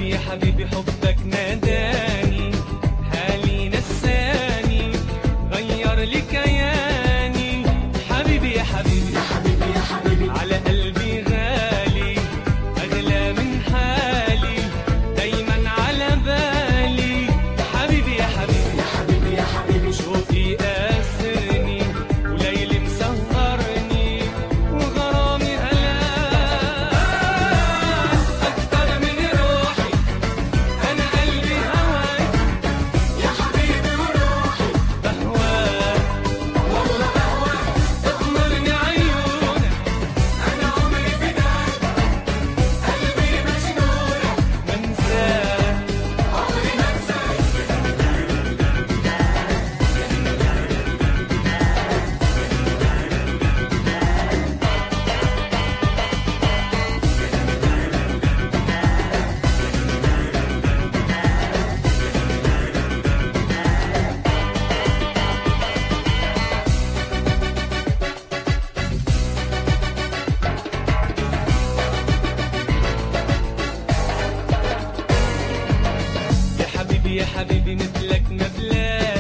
حبيبي يا حبيبي حبك ناداني حالي نساني غير لي كياني حبيبي يا حبيبي يا حبيبي يا حبيبي على قلبي غالي أغلى من حالي دايما على بالي حبيبي يا حبيبي يا حبيبي يا حبيبي شوقي قاسرني وليلي مسهرني وغرامي هلاك أكتر من روحي أنا قلبي هواك يا حبيبي وروحي بهواك والله بهواك تغمرني عيونك انا عمري فداك قلبي مجنونك منساك عمري ما انساك يا حبيبي يا حبيبي مثلك ما بلاقي